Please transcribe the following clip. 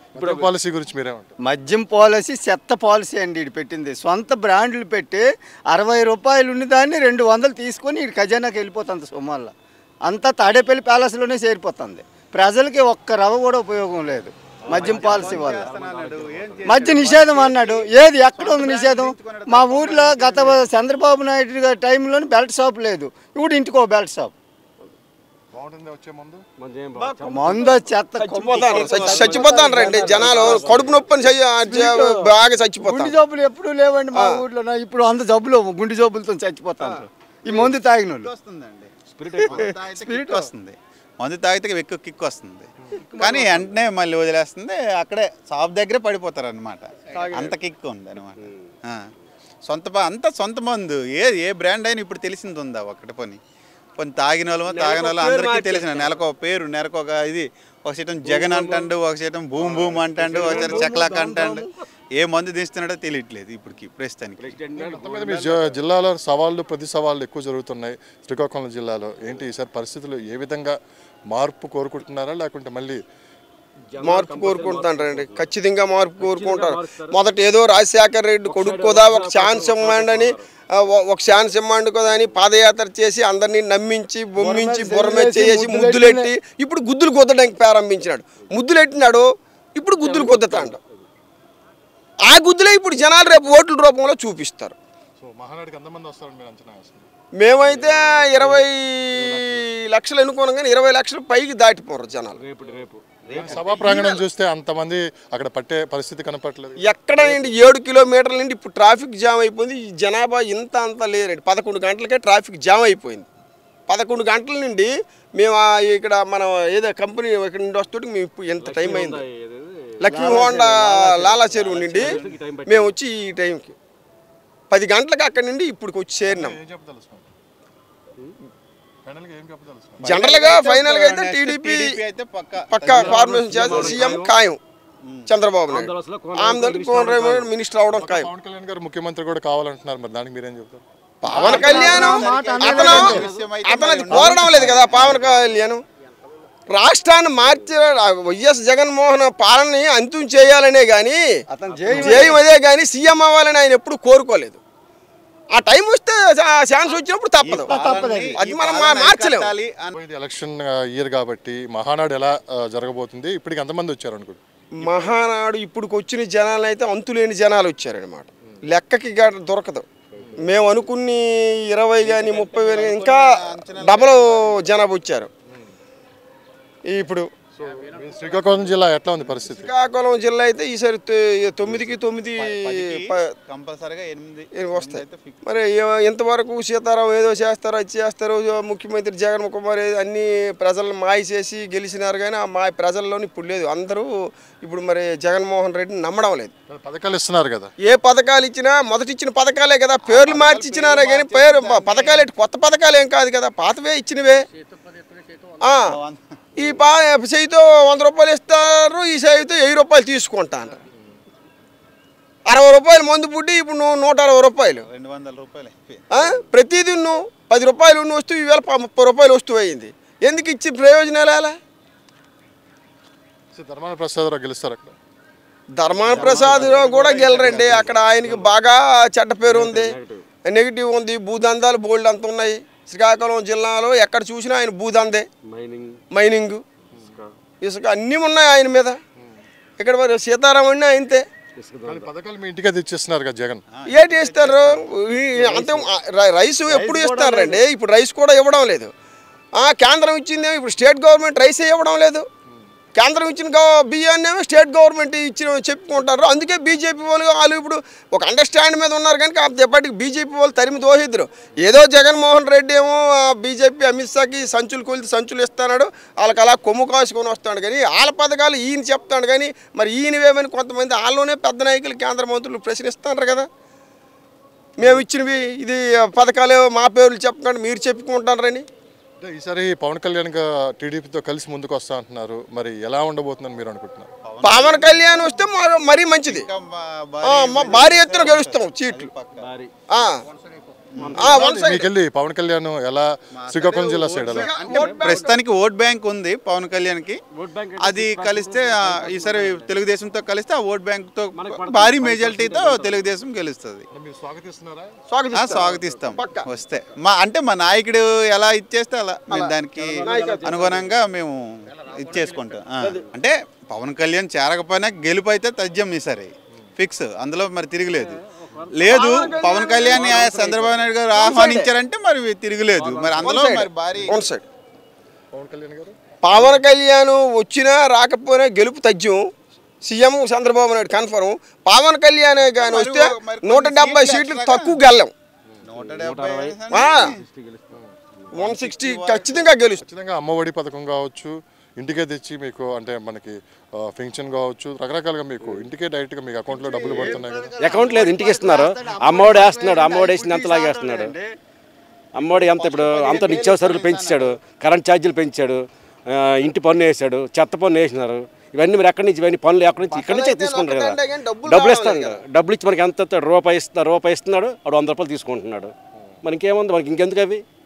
ఇప్పుడు పాలసీ గురించి మీరేమంటారు మద్యం పాలసీ చెత్త పాలసీ అండి ఇది పెట్టింది సొంత బ్రాండ్లు పెట్టి అరవై రూపాయలు ఉన్న దాన్ని రెండు వందలు తీసుకొని ఈ ఖజానాకి వెళ్ళిపోతుంది సొమ్మాల్లో అంతా తాడేపల్లి ప్యాలెస్లోనే చేరిపోతుంది ప్రజలకి ఒక్క రవ కూడా ఉపయోగం లేదు మద్యం పాలసీ వల్ల మద్య నిషేధం అన్నాడు ఏది ఎక్కడ ఉంది నిషేధం మా ఊర్లో గత చంద్రబాబు నాయుడు గారి టైంలో బెల్ట్ షాప్ లేదు ఇప్పుడు ఇంటికో బెల్ట్ షాప్ బాగుంటుంది వచ్చే ముందు మందు చెత్త చచ్చిపోతాను చచ్చి- చచ్చిపోతాను రండి జనాలు కడుపు నొప్పని చెయ్య- బాగా గుండె చచ్చిపోతాను జబ్బులు ఎప్పుడూ లేవండి మా ఊర్లో నా ఇప్పుడు అంత జబ్బులు గుండె జబ్బులతో చచ్చిపోతాను ఈ మందు తాగిన వాళ్ళు వస్తుందండి స్పిరిట్ వస్తుంది మందు తాగితే ఎక్కువ కిక్ వస్తుంది కానీ వెంటనే మళ్ళీ వదిలేస్తుంది అక్కడే షాప్ దగ్గరే పడిపోతారు అనమాట అంత కిక్ ఉంది అనమాట సొంత ప- అంతా సొంత మందు ఏ ఏ బ్రాండ్ అయినా ఇప్పుడు తెలిసింది ఉందా ఒకటి పని కొన్ని తాగిన వాళ్ళమో తాగిన వాళ్ళు అందరికీ తెలిసిన నెలకు ఒక పేరు నెలకు ఒక ఇది ఒక సీతం జగన్ అంటాడు ఒక సీతం భూమ్ భూమ్ అంటాడు ఒక సీతం చెక్లాక్ అంటాడు ఏ మందు తీస్తున్నాడో తెలియట్లేదు ఇప్పటికి ప్రస్తుతానికి మొత్తం మీద మీ జ- జిల్లాలో సవాళ్ళు ప్రతి సవాళ్ళు ఎక్కువ జరుగుతున్నాయి శ్రీకాకుళం జిల్లాలో ఏంటి ఈసారి పరిస్థితులు ఏ విధంగా మార్పు కోరుకుంటున్నారా లేకుంటే మళ్ళీ మార్పు కోరుకుంటారండి ఖచ్చితంగా మార్పు కోరుకుంటారు మొదట ఏదో రాజశేఖర రెడ్డి కొడుకు కదా ఒక ఛాన్స్ ఇవ్వండి అని ఆ, ఒ- ఒక ఛాన్స్ ఇవ్వండి కదా అని పాదయాత్ర చేసి అందరినీ నమ్మించి బొమ్మించి బుర్రమెచ్చి చేసి ముద్దులెట్టి ఇప్పుడు గుద్దులు కుద్దడానికి ప్రారంభించినాడు ముద్దులెట్టినాడు ఇప్పుడు గుద్దులు కుద్దుతాడు ఆ గుద్దులే ఇప్పుడు జనాలు రేపు ఓట్ల రూపంలో చూపిస్తారు సో మహానాడికి ఎంతమంది వస్తారని మీరు అంచనా వేస్తున్నారు మేమైతే ఇరవై లక్షలు అనుకున్నాం కానీ ఇరవై లక్షలు పైకి దాటిపోరు జనాలు సభా ప్రాంగణం చూస్తే అంతమంది అక్కడ పట్టే పరిస్థితి కనపట్లేదు ఎక్కడ నుండి ఏడు కిలోమీటర్ల నుండి ఇప్పుడు ట్రాఫిక్ జామ్ అయిపోయింది ఈ జనాభా ఇంత అంత లేరండి పదకొండు గంటలకే ట్రాఫిక్ జామ్ అయిపోయింది పదకొండు గంటల నుండి మేము ఆ ఇక్కడ మన ఏదో కంపెనీ ఇక్కడ నుండి వస్తుంటే మేము ఇప్పుడు ఎంత టైం అయింది లక్ష్మీ హోండా లాలా చెరువు నుండి మేము వచ్చి ఈ టైంకి పది గంటలకు అక్కడి నుండి ఇప్పుడు వచ్చి చేరినాం ఏం చెప్పదలుచుకోండి ఫైనల్గా ఏం చెప్పదలుచుకోండి జనరల్గా ఫైనల్గా అయితే టీడీపీ అయితే పక్క పక్కా ఫార్మేషన్ చేసి సీఎం ఖాయం చంద్రబాబు నాయుడు ఆంధ్రప్రదేశ్ కోనరావు మినిస్టర్ అవడం ఖాయం పవన్ కళ్యాణ్ గారు ముఖ్యమంత్రి కూడా కావాలంటున్నారు మరి దానికి మీరేం చెప్తారు పవన్ కళ్యాణ్ అతను అతను అది కోరడం లేదు కదా పవన్ కళ్యాణ్ రాష్ట్రాన్ని మార్చి వైఎస్ జగన్మోహన్ పాలనని అంతం చేయాలనే కానీ అతను జై- జయం అదే కానీ సీఎం అవ్వాలని ఆయన ఎప్పుడు కోరుకోలేదు ఆ టైం వస్తే చా- ఛాన్స్ వచ్చినప్పుడు తప్పదు అది మనం మా- మార్చలేము కట్టాలి అని ఇది ఎలక్షన్ ఇయర్ కాబట్టి మహానాడు ఎలా ఆ, జరగబోతుంది ఇప్పటికి ఎంతమంది వచ్చారు అనుకోండి మహానాడు ఇప్పుడు వచ్చిన జనాలు అయితే అంతులేని జనాలు వచ్చారనమాట లెక్కకి గా- దొరకదు మేము అనుకుని ఇరవై కానీ ముప్పై వేలు గాని ఇంకా డబల్ జనాభా వచ్చారు ఇప్పుడు మీ శ్రీకాకుళం జిల్లా ఎట్లా ఉంది పరిస్థితి శ్రీకాకుళం జిల్లా అయితే ఈసారి తొ- తొమ్మిదికి తొమ్మిది ప- కంపల్సరీగా ఎనిమిది ఏ వస్తాయి మరి ఏ- ఇంతవరకు సీతారాం ఏదో చేస్తారో అది చేస్తారో ముఖ్యమంత్రి జగన్ కుమార్ ఏదో అన్ని ప్రజలను మాయ చేసి గెలిచినారు కానీ ఆ మాయ ప్రజల్లోని ఇప్పుడు లేదు అందరూ ఇప్పుడు మరి జగన్మోహన్ రెడ్డిని నమ్మడం లేదు పథకాలు ఇస్తున్నారు కదా ఏ పథకాలు ఇచ్చినా మొదటి ఇచ్చిన పథకాలే కదా పేర్లు మార్చి ఇచ్చినారే కానీ పేరు ప- పథకాలు ఏంటి కొత్త పథకాలు ఏం కాదు కదా పాతవే ఇచ్చినవే ఆ, ఈ పా చేయితో వంద రూపాయలు ఇస్తారు ఈ చేయితో వెయ్యి రూపాయలు తీసుకుంటాను అరవై రూపాయలు మందు పుట్టి ఇప్పుడు నువ్వు నూట అరవై రూపాయలు రెండు వందల రూపాయలు అయిపోయింది ఆ? ప్రతిదీ నువ్వు పది రూపాయలు ఉన్న వస్తువు ఈవేళ ప- ముప్పై రూపాయలు వస్తువు అయింది ఎందుకు ఇచ్చి ప్రయోజనాలు ఎలా సో ధర్మాన ప్రసాదరావు గెలుస్తారు అక్కడ ధర్మాన ప్రసాద్ కూడా గెలరండి అక్కడ ఆయనకి బాగా చెడ్డ పేరు ఉంది నెగిటివ్ ఉంది భూదందాలు బోల్డ్ అంత ఉన్నాయి శ్రీకాకుళం జిల్లాలో ఎక్కడ చూసినా ఆయన భూదందే మైనింగ్ ఇసుక అన్నీ ఉన్నాయి ఆయన మీద ఇక్కడ మరి సీతారామన్ అంతే కానీ పథకాలు మీ ఇంటికే తెచ్చిస్తున్నారు కదా జగన్ ఏంటి ఇస్తారు ఈ అంత రై- రైస్ ఎప్పుడు ఇస్తారండి ఇప్పుడు రైస్ కూడా ఇవ్వడం లేదు ఆ, కేంద్రం ఇచ్చిందేమో ఇప్పుడు స్టేట్ గవర్నమెంట్ రైసే ఇవ్వడం లేదు కేంద్రం ఇచ్చిన గవ- బియ్యాన్నేమో స్టేట్ గవర్నమెంట్ ఇచ్చిన చెప్పుకుంటారు అందుకే బీజేపీ వాళ్ళు వాళ్ళు ఇప్పుడు ఒక అండర్స్టాండ్ మీద ఉన్నారు కానీ కాకపోతే ఎప్పటికి బీజేపీ వాళ్ళు తరిమి దోహిద్దరు ఏదో జగన్మోహన్ రెడ్డి ఏమో బీజేపీ అమిత్ షాకి సంచులు కూలి సంచులు ఇస్తున్నాడు వాళ్ళకి అలా కొమ్ము కాసుకొని వస్తాడు కానీ వాళ్ళ పథకాలు ఈయన చెప్తాడు కానీ మరి ఈయనవేమని కొంతమంది వాళ్ళలోనే పెద్ద నాయకులు కేంద్ర మంత్రులు ప్రశ్నిస్తున్నారు కదా మేము ఇచ్చినవి ఇది పథకాలు మా పేర్లు చెప్పకండి మీరు చెప్పుకుంటారని అంటే ఈసారి పవన్ కళ్యాణ్ గా టీడీపీతో కలిసి ముందుకు వస్తా అంటున్నారు మరి ఎలా ఉండబోతుందని మీరు అనుకుంటున్నారు పవన్ కళ్యాణ్ వస్తే మరో- మరీ మంచిది ఇంకా బా- ఆ, మా భారీ ఎత్తున గెలుస్తాం సీట్లు ఆ. ఆ, వన్ సైడ్ మీకెళ్ళి పవన్ కళ్యాణ్ ఎలా శ్రీకాకుళం జిల్లా సైడ్ ఎలా అంటే ప్రస్తుతానికి ఓట్ బ్యాంక్ ఉంది పవన్ కళ్యాణ్కి అది కలిస్తే ఆ, ఈసారి తెలుగుదేశంతో కలిస్తే ఆ ఓట్ బ్యాంక్తో భారీ మెజారిటీతో తెలుగుదేశం గెలుస్తుంది మీరు స్వాగతిస్తున్నారా ఆ, స్వాగతిస్తాం. స్వాగతిస్తాం పక్కా. వస్తే మా అంటే మా నాయకుడు ఎలా ఇచ్చేస్తే అలా మేము దానికి అనుగుణంగా మేము ఇచ్చేసుకుంటాం ఆ, అంటే పవన్ కళ్యాణ్ చేరకపోయినా గెలుపు అయితే తథ్యం ఈసారి ఫిక్స్ అందులో మరి తిరగలేదు లేదు పవన్ కళ్యాణ్ ఆ చంద్రబాబు నాయుడు గారు ఆహ్వానించారంటే మరి తిరగలేదు మరి అందులో మరి భారీ వన్ సైడ్ పవన్ కళ్యాణ్ గారు పవన్ కళ్యాణ్ వచ్చినా రాకపోయినా గెలుపు తథ్యం సీఎం చంద్రబాబు నాయుడు కన్ఫర్మ్ పవన్ కళ్యాణ్ కానీ వస్తే మరి నూట కొన్ని డెబ్బై సీట్లు సీట్లు extra తక్కువ గెలం నూట డెబ్బై వన్ సిక్స్టీ ఖచ్చితంగా గెలుస్తుంది ఖచ్చితంగా అమ్మఒడి పథకం కావచ్చు ఇంటికే తెచ్చి మీకు అంటే మనకి పెన్షన్ కావచ్చు రకరకాలుగా మీకు ఇంటికే డైరెక్ట్గా మీకు అకౌంట్లో డబ్బులు పడుతున్నాయి కదా అకౌంట్ లేదు ఇంటికి ఇస్తున్నారు అమ్మఒడి వేస్తున్నాడు అమ్మఒడి వేసింది అంత లాగేస్తున్నాడు అమ్మఒడి ఎంత ఇప్పుడు అంత నిత్యావసరాలు పెంచాడు కరెంట్ ఛార్జీలు పెంచాడు ఆ, ఇంటి పన్ను వేసాడు చెత్త పన్ను వేసినారు ఇవన్నీ మరి ఎక్కడి నుంచి ఇవన్నీ పనులు ఎక్కడి నుంచి ఇక్కడి నుంచే తీసుకుంటారు కదా ఒకటంటే కానీ డబ్బులు డబ్బులు రావాలి ఇస్తాడు కదా. డబ్బులు ఇచ్చి మనకి ఎంత ఇస్తాడు? రూపాయి ఇస్తున్నారు రూపాయి ఇస్తున్నాడు వాడు వంద రూపాయలు తీసుకుంటున్నాడు మనకి ఏముంది మనకి ఇంకెందుకు అవి